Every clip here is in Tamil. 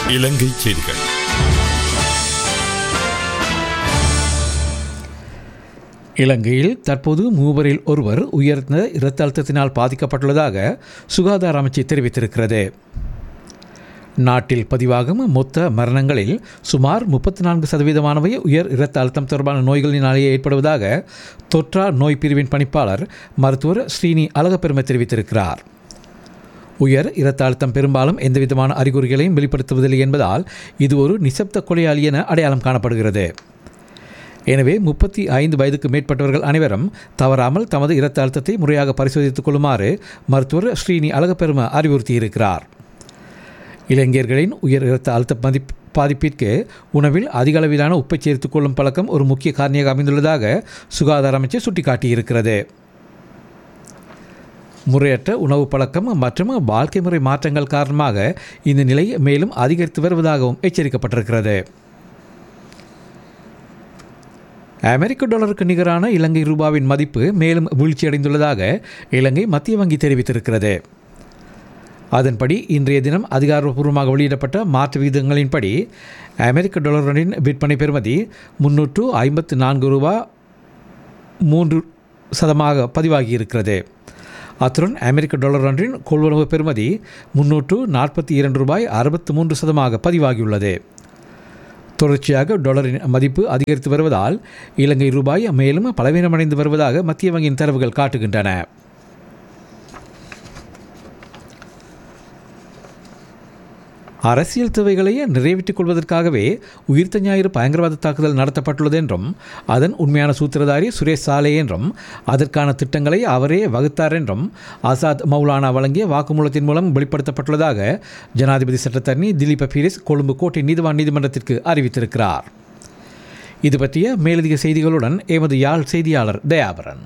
இலங்கை செய்திகள் இலங்கையில் தற்போது மூவரில் ஒருவர் உயர்ந்த இரத்த அழுத்தத்தினால் பாதிக்கப்பட்டுள்ளதாக சுகாதார அமைச்சு தெரிவித்திருக்கிறது நாட்டில் பதிவாகும் மொத்த மரணங்களில் சுமார் முப்பத்தி நான்கு சதவீதமானவை உயர் இரத்த அழுத்தம் தொடர்பான நோய்களினாலேயே ஏற்படுவதாக தொற்றா நோய் பிரிவின் பணிப்பாளர் மருத்துவர் ஸ்ரீனி அழகப்பெருமை தெரிவித்திருக்கிறார் உயர் இரத்த அழுத்தம் பெரும்பாலும் எந்தவிதமான அறிகுறிகளையும் வெளிப்படுத்துவதில்லை என்பதால் இது ஒரு நிசப்த கொலையாளி என அடையாளம் காணப்படுகிறது எனவே முப்பத்தி ஐந்து வயதுக்கு மேற்பட்டவர்கள் அனைவரும் தவறாமல் தமது இரத்த அழுத்தத்தை முறையாக பரிசோதித்துக் கொள்ளுமாறு மருத்துவர் ஸ்ரீனி அழகப்பெரும அறிவுறுத்தியிருக்கிறார் இளைஞர்களின் உயர் இரத்த அழுத்த மதிப் பாதிப்பிற்கு உணவில் அதிக அளவிலான உப்பை சேர்த்துக் கொள்ளும் பழக்கம் ஒரு முக்கிய காரணியாக அமைந்துள்ளதாக சுகாதார அமைச்சர் சுட்டிக்காட்டியிருக்கிறது முறையற்ற உணவு பழக்கம் மற்றும் வாழ்க்கை முறை மாற்றங்கள் காரணமாக இந்த நிலை மேலும் அதிகரித்து வருவதாகவும் எச்சரிக்கப்பட்டிருக்கிறது அமெரிக்க டாலருக்கு நிகரான இலங்கை ரூபாவின் மதிப்பு மேலும் வீழ்ச்சியடைந்துள்ளதாக இலங்கை மத்திய வங்கி தெரிவித்திருக்கிறது அதன்படி இன்றைய தினம் அதிகாரப்பூர்வமாக வெளியிடப்பட்ட மாற்று விகிதங்களின்படி அமெரிக்க டாலரின் விற்பனை பெறுமதி முன்னூற்று ஐம்பத்து நான்கு ரூபா மூன்று சதமாக பதிவாகியிருக்கிறது அத்துடன் அமெரிக்க டாலர் ஒன்றின் கொள்வனவு பெறுமதி முன்னூற்று நாற்பத்தி இரண்டு ரூபாய் அறுபத்து மூன்று சதமாக பதிவாகியுள்ளது தொடர்ச்சியாக டாலரின் மதிப்பு அதிகரித்து வருவதால் இலங்கை ரூபாய் மேலும் பலவீனமடைந்து வருவதாக மத்திய வங்கியின் தரவுகள் காட்டுகின்றன அரசியல் தேவைகளை நிறைவேற்றிக் கொள்வதற்காகவே உயிர்த்த ஞாயிறு பயங்கரவாத தாக்குதல் நடத்தப்பட்டுள்ளது என்றும் அதன் உண்மையான சூத்திரதாரி சுரேஷ் சாலே என்றும் அதற்கான திட்டங்களை அவரே வகுத்தார் என்றும் ஆசாத் மௌலானா வழங்கிய வாக்குமூலத்தின் மூலம் வெளிப்படுத்தப்பட்டுள்ளதாக ஜனாதிபதி சட்டத்தரணி திலீப பீரிஸ் கொழும்பு கோட்டை நீதிவான் நீதிமன்றத்திற்கு அறிவித்திருக்கிறார் இது பற்றிய மேலதிக செய்திகளுடன் எமது யாழ் செய்தியாளர் தயாபரன்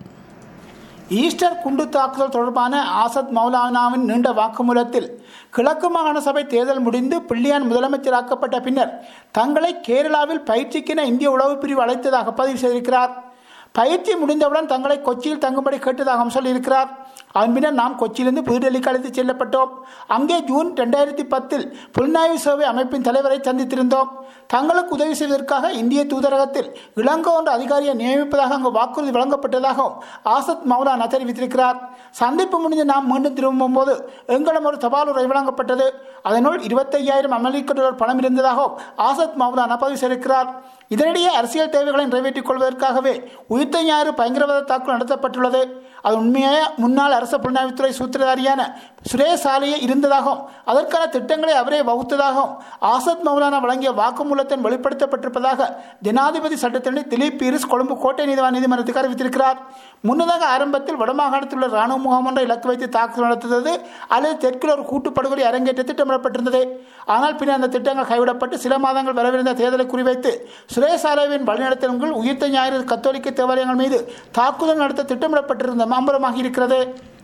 ஈஸ்டர் குண்டு தாக்குதல் தொடர்பான ஆசத் மௌலானாவின் நீண்ட வாக்குமூலத்தில் கிழக்கு மாகாண சபை தேர்தல் முடிந்து பிள்ளையான் முதலமைச்சராக்கப்பட்ட பின்னர் தங்களை கேரளாவில் பயிற்சிக்கென இந்திய உளவுப் பிரிவு அழைத்ததாக பதிவு செய்திருக்கிறார் பயிற்சி முடிந்தவுடன் தங்களை கொச்சியில் தங்கும்படி கேட்டதாகவும் சொல்லியிருக்கிறார் அதன் பின்னர் நாம் கொச்சியிலிருந்து புதுடெல்லிக்கு அழைத்து செல்லப்பட்டோம் அங்கே ஜூன் ரெண்டாயிரத்தி பத்தில் புலனாய்வு சேவை அமைப்பின் தலைவரை சந்தித்திருந்தோம் தங்களுக்கு உதவி செய்வதற்காக இந்திய தூதரகத்தில் இளங்கோ என்ற அதிகாரியை நியமிப்பதாக அங்கு வாக்குறுதி வழங்கப்பட்டதாகவும் ஆசத் மௌலானா தெரிவித்திருக்கிறார் சந்திப்பு முடிந்து நாம் மீண்டும் திரும்பும் போது எங்களிடம் ஒரு தபால் உரை வழங்கப்பட்டது அதனுள் இருபத்தையாயிரம் அமெரிக்க டாலர் பணம் இருந்ததாகவும் ஆசத் மௌலானா பதிவு செய்திருக்கிறார் இதனிடையே அரசியல் தேவைகளை நிறைவேற்றிக் கொள்வதற்காகவே உயிர்த்த ஞாயிறு பயங்கரவாத தாக்குதல் நடத்தப்பட்டுள்ளது அது உண்மையாக முன்னாள் அரச புலனாய்வுத்துறை சூத்திரதாரியான சுரேஷ் சாலையே இருந்ததாகவும் அதற்கான திட்டங்களை அவரே வகுத்ததாகவும் ஆசத் மௌலானா வழங்கிய வாக்குமூலத்தின் வெளிப்படுத்தப்பட்டிருப்பதாக ஜனாதிபதி சட்டத்தரணி திலீப் பீரிஸ் கொழும்பு கோட்டை நீதிவான் நீதிமன்றத்துக்கு அறிவித்திருக்கிறார் முன்னதாக ஆரம்பத்தில் வடமாகாணத்தில் உள்ள ராணுவ முகாம் ஒன்றை இலக்கு வைத்து தாக்குதல் நடத்துவது அல்லது தெற்கில் ஒரு கூட்டுப்படுகொலை அரங்கேற்ற திட்டமிடப்பட்டிருந்தது ஆனால் பின்னர் அந்த திட்டங்கள் கைவிடப்பட்டு சில மாதங்கள் வரவிருந்த தேர்தலை குறிவைத்து சுரேஷ் சாலைவின் வழிநடத்தலின் கீழ் உயிர்த்த ஞாயிறு கத்தோலிக்க தேவாலயங்கள் மீது தாக்குதல் நடத்த திட்டமிடப்பட்டிருந்த மாம்பரமாக இருக்கிறது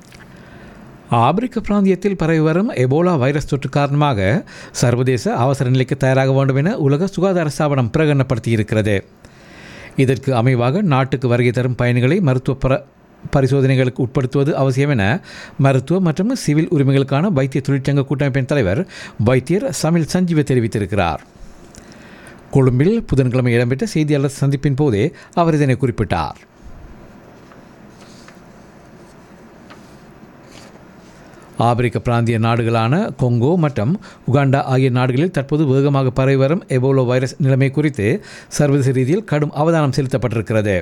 ஆப்பிரிக்க பிராந்தியத்தில் பரவி வரும் எபோலா வைரஸ் தொற்று காரணமாக சர்வதேச அவசர நிலைக்கு தயாராக வேண்டும் என உலக சுகாதார ஸ்தாபனம் பிரகடனப்படுத்தியிருக்கிறது இதற்கு அமைவாக நாட்டுக்கு வருகை தரும் பயணிகளை மருத்துவ பர பரிசோதனைகளுக்கு உட்படுத்துவது அவசியம் என மருத்துவ மற்றும் சிவில் உரிமைகளுக்கான வைத்திய தொழிற்சங்க கூட்டமைப்பின் தலைவர் வைத்தியர் சமில் சஞ்சீவ தெரிவித்திருக்கிறார் கொழும்பில் புதன்கிழமை இடம்பெற்ற செய்தியாளர் சந்திப்பின் போதே அவர் இதனை குறிப்பிட்டார் ஆப்பிரிக்க பிராந்திய நாடுகளான கொங்கோ மற்றும் உகாண்டா ஆகிய நாடுகளில் தற்போது வேகமாக பரவி வரும் எபோலோ வைரஸ் நிலைமை குறித்து சர்வதேச ரீதியில் கடும் அவதானம் செலுத்தப்பட்டிருக்கிறது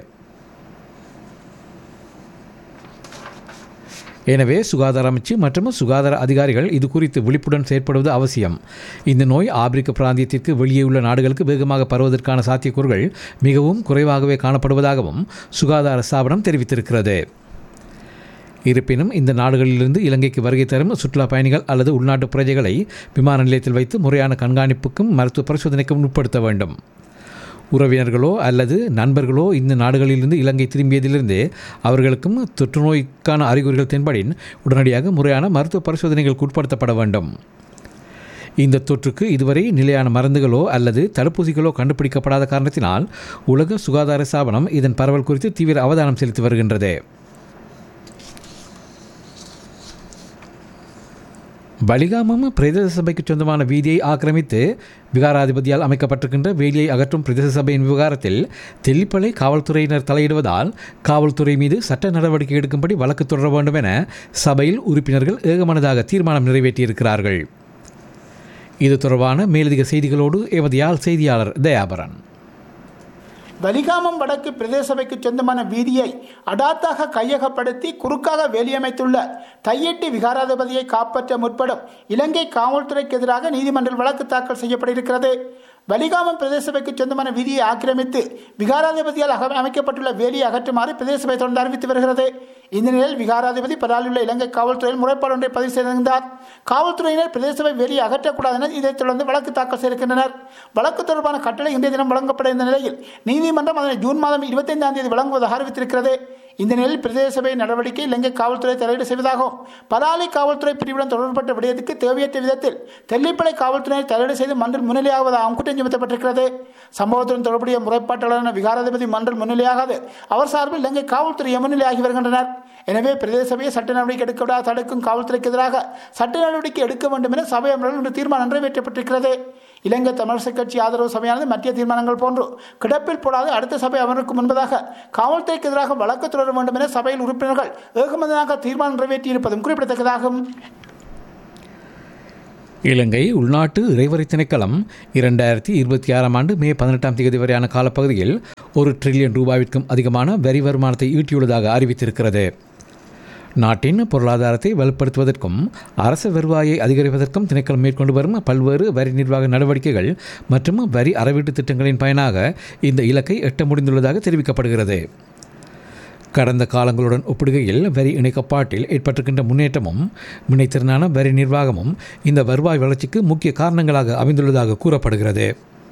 எனவே சுகாதார அமைச்சு மற்றும் சுகாதார அதிகாரிகள் இது குறித்து விழிப்புடன் செயற்படுவது அவசியம் இந்த நோய் ஆப்பிரிக்க பிராந்தியத்திற்கு வெளியே உள்ள நாடுகளுக்கு வேகமாக பரவுவதற்கான சாத்தியக்கூறுகள் மிகவும் குறைவாகவே காணப்படுவதாகவும் சுகாதார ஸ்தாபனம் தெரிவித்திருக்கிறது இருப்பினும் இந்த நாடுகளிலிருந்து இலங்கைக்கு வருகை தரும் சுற்றுலா பயணிகள் அல்லது உள்நாட்டு பிரஜைகளை விமான நிலையத்தில் வைத்து முறையான கண்காணிப்புக்கும் மருத்துவ பரிசோதனைக்கும் உட்படுத்த வேண்டும் உறவினர்களோ அல்லது நண்பர்களோ இந்த நாடுகளிலிருந்து இலங்கை திரும்பியதிலிருந்து அவர்களுக்கும் தொற்று நோய்க்கான அறிகுறிகள் தென்படின் உடனடியாக முறையான மருத்துவ பரிசோதனைகளுக்கு உட்படுத்தப்பட வேண்டும் இந்த தொற்றுக்கு இதுவரை நிலையான மருந்துகளோ அல்லது தடுப்பூசிகளோ கண்டுபிடிக்கப்படாத காரணத்தினால் உலக சுகாதார ஸ்தாபனம் இதன் பரவல் குறித்து தீவிர அவதானம் செலுத்தி வருகின்றது பலிகாமம் பிரதேச சபைக்கு சொந்தமான வீதியை ஆக்கிரமித்து விகாராதிபதியால் அமைக்கப்பட்டிருக்கின்ற வேலியை அகற்றும் பிரதேச சபையின் விவகாரத்தில் தெல்லிப்பளை காவல்துறையினர் தலையிடுவதால் காவல்துறை மீது சட்ட நடவடிக்கை எடுக்கும்படி வழக்கு தொடர வேண்டும் என சபையில் உறுப்பினர்கள் ஏகமனதாக தீர்மானம் நிறைவேற்றியிருக்கிறார்கள் இது தொடர்பான மேலதிக செய்திகளோடு எமது யாழ் செய்தியாளர் தயாபரன் வலிகாமம் வடக்கு பிரதேச சபைக்கு சொந்தமான வீதியை அடாத்தாக கையகப்படுத்தி குறுக்காக வேலியமைத்துள்ள தையெட்டி விகாராதிபதியை காப்பாற்ற முற்படும் இலங்கை காவல்துறைக்கு எதிராக நீதிமன்றில் வழக்கு தாக்கல் செய்யப்பட்டிருக்கிறது வலிகாமம் பிரதேச சபைக்கு சொந்தமான வீதியை ஆக்கிரமித்து விகாராதிபதியால் அக- அமைக்கப்பட்டுள்ள வேலியை அகற்றுமாறு பிரதேச சபை தொடர்ந்து அறிவித்து வருகிறது இந்த நிலையில் விகாராதிபதி பராலியுள்ள இலங்கை காவல்துறையில் முறைப்பாடு ஒன்றை பதிவு செய்திருந்தார் காவல்துறையினர் பிரதேச சபை வேலியை அகற்றக்கூடாது என இதைத் தொடர்ந்து வழக்கு தாக்கல் செய்திருக்கின்றனர் வழக்கு தொடர்பான கட்டளை இன்றைய தினம் வழங்கப்பட இந்த நிலையில் நீதிமன்றம் அதனை ஜூன் மாதம் இருபத்தைந்தாம் தேதி வழங்குவதாக அறிவித்திருக்கிறது இந்த நிலையில் பிரதேச சபை நடவடிக்கை இலங்கை காவல்துறை தலையீடு செய்வதாகவும் பலாலி காவல்துறை பிரிவுடன் தொடர்பட்ட விடயத்துக்கு தேவையற்ற விதத்தில் தெல்லிப்பளை காவல்துறையினர் தலையீடு செய்து மன்றில் முன்னிலையாவதாகவும் குற்றம் சுமத்தப்பட்டிருக்கிறது சம்பவத்துடன் தொடர்புடைய முறைப்பாட்டாளரான விகாராதிபதி மன்றில் முன்னிலையாகாது அவர் சார்பில் இலங்கை காவல்துறை முன்னிலையாகி வருகின்றனர் எனவே பிரதேச சபையை சட்ட நடவடிக்கை எடுக்க விடாத தடுக்கும் காவல்துறைக்கு எதிராக சட்ட நடவடிக்கை எடுக்க வேண்டும் என சபை அமர்வில் இன்று தீர்மானம் நிறைவேற்றப்பட்டிருக்கிறது இலங்கை தமிழரசு கட்சி ஆதரவு சபையானது மத்திய தீர்மானங்கள் போன்று கிடப்பில் போடாது அடுத்த சபை அமர்வுக்கு முன்பதாக காவல்துறைக்கு எதிராக வழக்கு தொடர வேண்டும் என சபையில் உறுப்பினர்கள் ஏகமதனாக தீர்மானம் நிறைவேற்றியிருப்பதும் குறிப்பிடத்தக்கதாகும் இலங்கை உள்நாட்டு இறைவரி திணைக்களம் இரண்டாயிரத்தி இருபத்தி ஆறாம் ஆண்டு மே பதினெட்டாம் தேதி வரையான காலப்பகுதியில் ஒரு ட்ரில்லியன் ரூபாவிற்கும் அதிகமான வரி வருமானத்தை ஈட்டியுள்ளதாக அறிவித்திருக்கிறது நாட்டின் பொருளாதாரத்தை வலுப்படுத்துவதற்கும் அரச வருவாயை அதிகரிப்பதற்கும் திணைக்களம் மேற்கொண்டு வரும் பல்வேறு வரி நிர்வாக நடவடிக்கைகள் மற்றும் வரி அறவீட்டு திட்டங்களின் பயனாக இந்த இலக்கை எட்ட முடிந்துள்ளதாக தெரிவிக்கப்படுகிறது கடந்த காலங்களுடன் ஒப்பிடுகையில் வரி இணைக்கப்பாட்டில் ஏற்பட்டிருக்கின்ற முன்னேற்றமும் வினைத்திறனான வரி நிர்வாகமும் இந்த வருவாய் வளர்ச்சிக்கு முக்கிய காரணங்களாக அமைந்துள்ளதாக கூறப்படுகிறது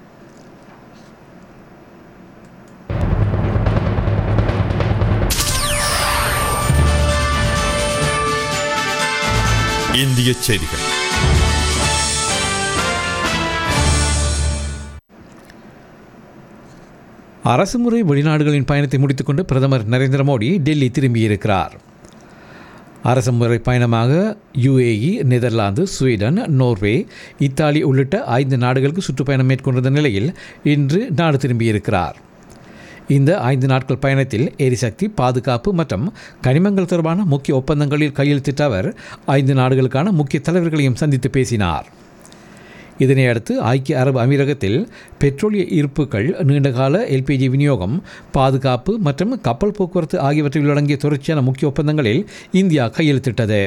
இந்திய செய்திகள் அரசுமுறை வெளிநாடுகளின் பயணத்தை முடித்துக்கொண்டு பிரதமர் நரேந்திர மோடி டெல்லி திரும்பியிருக்கிறார் அரசுமுறை பயணமாக UAE Netherlands Sweden Norway Italy உள்ளிட்ட ஐந்து நாடுகளுக்கு சுற்றுப்பயணம் மேற்கொண்டிருந்த நிலையில் இன்று நாடு திரும்பியிருக்கிறார் இந்த ஐந்து நாட்கள் பயணத்தில் எரிசக்தி பாதுகாப்பு மற்றும் கனிமங்கள் தொடர்பான முக்கிய ஒப்பந்தங்களில் கையெழுத்திட்ட அவர் ஐந்து நாடுகளுக்கான முக்கிய தலைவர்களையும் சந்தித்து பேசினார் இதனை அடுத்து ஐக்கிய அரபு அமீரகத்தில் பெட்ரோலிய இருப்புகள் நீண்டகால எல்பிஜி விநியோகம் பாதுகாப்பு மற்றும் கப்பல் போக்குவரத்து ஆகியவற்றில் அடங்கிய தொடர்ச்சியான முக்கிய ஒப்பந்தங்களில் இந்தியா கையெழுத்திட்டது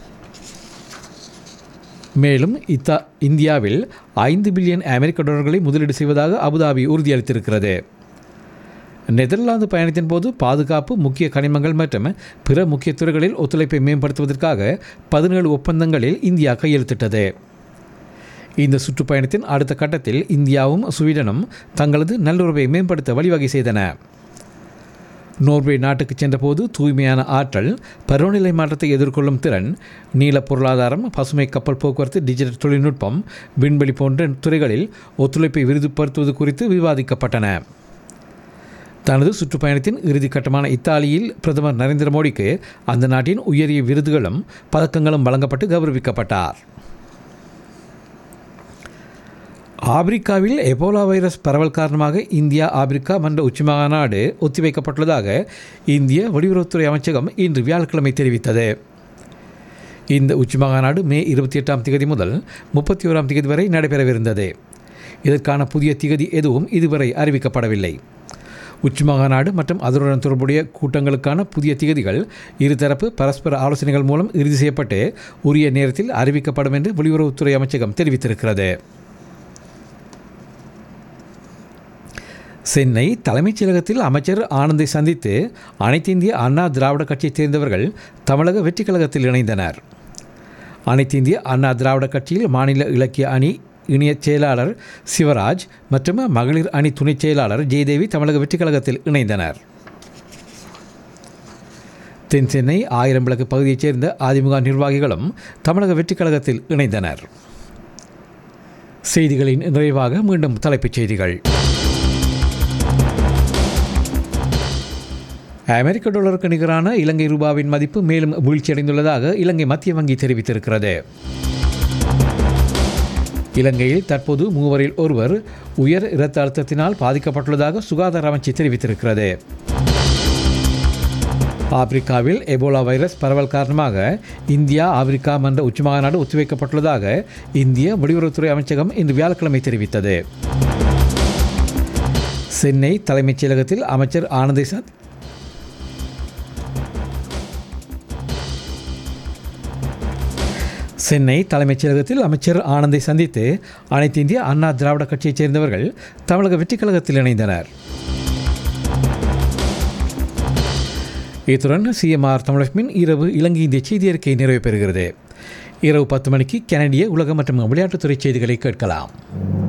மேலும் இத்தா இந்தியாவில் ஐந்து பில்லியன் அமெரிக்க டாலர்களை முதலீடு செய்வதாக அபுதாபி உறுதியளித்திருக்கிறது நெதர்லாந்து பயணத்தின் போது பாதுகாப்பு முக்கிய கனிமங்கள் மற்றும் பிற முக்கிய துறைகளில் ஒத்துழைப்பை மேம்படுத்துவதற்காக பதினேழு ஒப்பந்தங்களில் இந்தியா கையெழுத்திட்டது இந்த சுற்றுப்பயணத்தின் அடுத்த கட்டத்தில் இந்தியாவும் ஸ்வீடனும் தங்களது நல்லுறவை மேம்படுத்த வழிவகை செய்தன நோர்வே நாட்டுக்கு சென்றபோது தூய்மையான ஆற்றல் பருவநிலை மாற்றத்தை எதிர்கொள்ளும் திறன் நீல பொருளாதாரம் பசுமை கப்பல் போக்குவரத்து டிஜிட்டல் தொழில்நுட்பம் விண்வெளி போன்ற துறைகளில் ஒத்துழைப்பை விருதுபடுத்துவது குறித்து விவாதிக்கப்பட்டன தனது சுற்றுப்பயணத்தின் இறுதி கட்டமான இத்தாலியில் பிரதமர் நரேந்திர மோடிக்கு அந்த நாட்டின் உயரிய விருதுகளும் பதக்கங்களும் வழங்கப்பட்டு கௌரவிக்கப்பட்டார் ஆப்பிரிக்காவில் எபோலா வைரஸ் பரவல் காரணமாக இந்தியா ஆப்பிரிக்கா மன்ற உச்சிமாநாடு ஒத்திவைக்கப்பட்டுள்ளதாக இந்திய வெளியுறவுத்துறை அமைச்சகம் இன்று வியாழக்கிழமை தெரிவித்தது இந்த உச்சிமாநாடு மே இருபத்தி எட்டாம் திகதி முதல் முப்பத்தி ஓராம் திகதி வரை நடைபெறவிருந்தது இதற்கான புதிய திகதி எதுவும் இதுவரை அறிவிக்கப்படவில்லை உச்சிமாநாடு மற்றும் அதனுடன் தொடர்புடைய கூட்டங்களுக்கான புதிய திகதிகள் இருதரப்பு பரஸ்பர ஆலோசனைகள் மூலம் இறுதி செய்யப்பட்டு உரிய நேரத்தில் அறிவிக்கப்படும் என்று வெளியுறவுத்துறை அமைச்சகம் தெரிவித்திருக்கிறது சென்னை தலைமைச் செயலகத்தில் அமைச்சர் ஆனந்தை சந்தித்து அனைத்து இந்திய அண்ணா திராவிட கட்சியைச் சேர்ந்தவர்கள் தமிழக வெற்றிக் கழகத்தில் இணைந்தனர் அனைத்து இந்திய அண்ணா திராவிட கட்சியில் மாநில இலக்கிய அணி இணைய செயலாளர் சிவராஜ் மற்றும் மகளிர் அணி துணைச் செயலாளர் ஜெயதேவி தமிழக வெற்றிக் கழகத்தில் இணைந்தனர் தென் சென்னை ஆயிரம் விளக்கு பகுதியைச் சேர்ந்த அதிமுக நிர்வாகிகளும் தமிழக வெற்றிக் கழகத்தில் இணைந்தனர் செய்திகளின் நிறைவாக மீண்டும் தலைப்புச் செய்திகள் அமெரிக்க டாலருக்கு நிகரான இலங்கை ரூபாவின் மதிப்பு மேலும் வீழ்ச்சியடைந்துள்ளதாக இலங்கை மத்திய வங்கி தெரிவித்திருக்கிறது இலங்கையில் தற்போது மூவரில் ஒருவர் உயர் இரத்த அழுத்தத்தினால் பாதிக்கப்பட்டுள்ளதாக சுகாதார அமைச்சு தெரிவித்திருக்கிறது ஆப்பிரிக்காவில் எபோலா வைரஸ் பரவல் காரணமாக இந்தியா ஆப்பிரிக்கா மன்ற உச்சிமாநாடு ஒத்திவைக்கப்பட்டுள்ளதாக இந்திய வெளியுறவுத்துறை அமைச்சகம் இன்று வியாழக்கிழமை தெரிவித்தது சென்னை தலைமைச் செயலகத்தில் அமைச்சர் ஆனந்தை சந்த் சென்னை தலைமைச் செயலகத்தில் அமைச்சர் ஆனந்தை சந்தித்து அனைத்து இந்திய அண்ணா திராவிட கட்சியைச் சேர்ந்தவர்கள் தமிழக வெற்றிக் கழகத்தில் இணைந்தனர் இத்துடன் சிஎம்ஆர் தமிழகமின் இரவு இலங்கை இந்திய செய்தி அறிக்கை நிறைவு பெறுகிறது இரவு பத்து மணிக்கு கனடிய உலக மற்றும் விளையாட்டுத்துறை செய்திகளை கேட்கலாம்